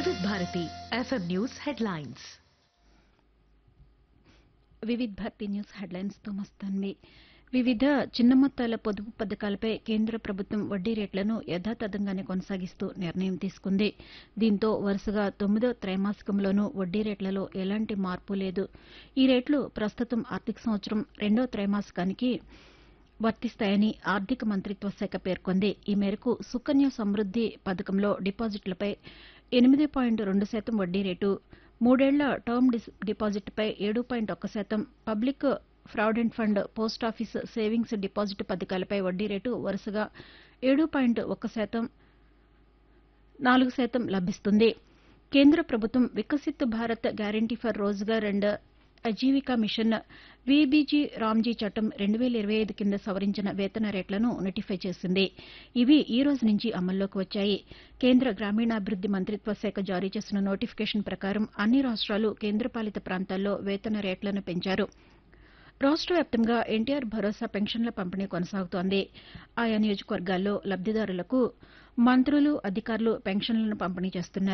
వివిధ Bharati FM news headlines Vividh Bharati news హెడ్లైన్స్తో మస్తాన్వి వివిధ చిన్న మొత్తాల పొదుపు పథకాలపై కేంద్ర ప్రభుత్వం వడ్డీ రేట్లను యథాతథంగానే కొనసాగిస్తూ నిర్ణయం తీసుకుంది దీంతో వరుసగా తొమ్మిదో త్రైమాసికంలోనూ వడ్డీ రేట్లలో ఎలాంటి మార్పు లేదు ఈ రేట్లు ప్రస్తుతం ఆర్థిక సంవత్సరం రెండో త్రైమాసికానికి వర్తిస్తాయని ఆర్థిక మంత్రిత్వ శాఖ పేర్కొంది ఈ మేరకు సుకన్య సమృద్ది పథకంలో డిపాజిట్లపై ఎనిమిది పాయింట్ రెండు శాతం వడ్డీ రేటు మూడేళ్ల టర్మ్ డిస్- డిపాజిట్పై ఏడు పాయింట్ ఒక్క శాతం public provident fund post office savings deposit పథకాలపై వడ్డీ రేటు వరుసగా ఏడు పాయింట్ ఒక్క శాతం నాలుగు శాతం లభిస్తుంది కేంద్ర ప్రభుత్వం Viksit Bharat guarantee for Rozgar and Ajeevika mission VBG RAM G చట్టం రెండు వేల ఇరవై ఐదు కింద సవరించిన వేతన రేట్లను నోటిఫై చేసింది ఇవి ఈ రోజు నుంచి అమల్లోకి వచ్చాయి కేంద్ర గ్రామీణాభివృద్ది మంత్రిత్వ శాఖ జారీ చేసిన నోటిఫికేషన్ ప్రకారం అన్ని రాష్ట్రాలు కేంద్రపాలిత ప్రాంతాల్లో వేతన రేట్లను పెంచారు రాష్ట్ర వ్యాప్తంగా ఎన్టీఆర్ భరోసా పెన్షన్ల పంపిణీ కొనసాగుతోంది ఆయా నియోజకవర్గాల్లో లబ్దిదారులకు మంత్రులు అధికారులు పెన్షన్లను పంపిణీ చేస్తున్నారు